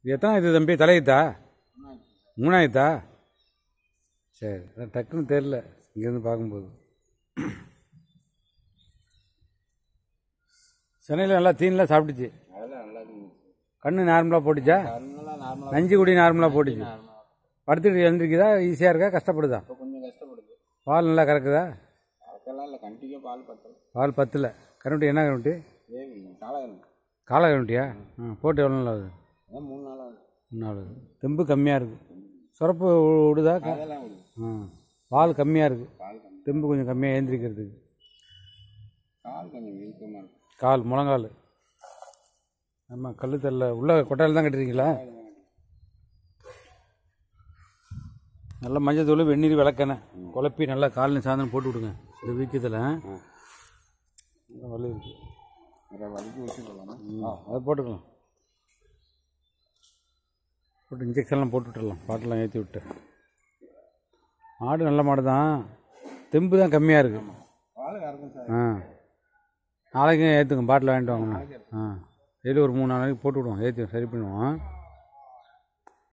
இது எத்தனை இது தம்பி தலையத்தா மூணாயிரத்தா சரி அதான் டக்குன்னு தெரில இங்கேருந்து பார்க்கும்போது சென்னையில் நல்லா தீனிலாம் சாப்பிட்டுச்சு அதெல்லாம் நல்லா இருந்துச்சு கண்ணு நார்மலாக போட்டுச்சா கண்ணெல்லாம் நார்மலாக நஞ்சு குடி நார்மலாக போட்டுச்சு படுத்துட்டு எழுந்திருக்குதா ஈஸியாக இருக்கா கஷ்டப்படுதா இப்போ கொஞ்சம் கஷ்டப்படுது பால் நல்லா கறக்குதா அதுக்கெல்லாம் இல்லை கண்டிப்பாக பால் பத்தல பால் பத்தில் கருண்டி என்ன கருண்டி வேவி காலகரம் காலை கருண்டியா ஆ போட்டு எவ்வளோ நாள் ஆகுது அதான் மூணு நாள் ஆகுது மூணு நாள் ஆகுது தெம்பு கம்மியாக இருக்குது சுரப்பு விடுதா க- அதெல்லாம் விடுது ஆ பால் கம்மியாக இருக்குது பால் கம்மி தெம்பு கொஞ்சம் கம்மியாக ஏந்திரிக்கிறதுக்கு கால் கொஞ்சம் வீக்கமாக இருக்கு கால் முழங்கால் ஆமாம் கல் தரல உள்ள கொட்டாயில் தான் கட்டுறீங்களா நல்லா மஞ்சள் தூள் வெந்நீர் விளக்கெண்ணெய் குழப்பி நல்லா காலில் சாதனம் போட்டு விடுங்க இந்த வீக்கத்தில் வலி இருக்கு வேறு வலிக்கு வச்சு போகலாமா ம், அதை போட்டுக்கலாம் போட்டு இன்ஜெக்ஷன்லாம் போட்டு விட்டுறலாம் பாட்டெல்லாம் ஏற்றி விட்டு மாடு நல்ல மாடு தான் தெம்பு தான் கம்மியாக இருக்குது பால் கறக்கும் சார் ஆ நாளைக்கும் ஏற்றுங்க பாட்டில் வாங்கிட்டு வாங்கம்மா ஆ டெய்லி ஒரு மூணு நாளைக்கு போட்டு விடுவோம் ஏற்றி சரி பண்ணுவோம்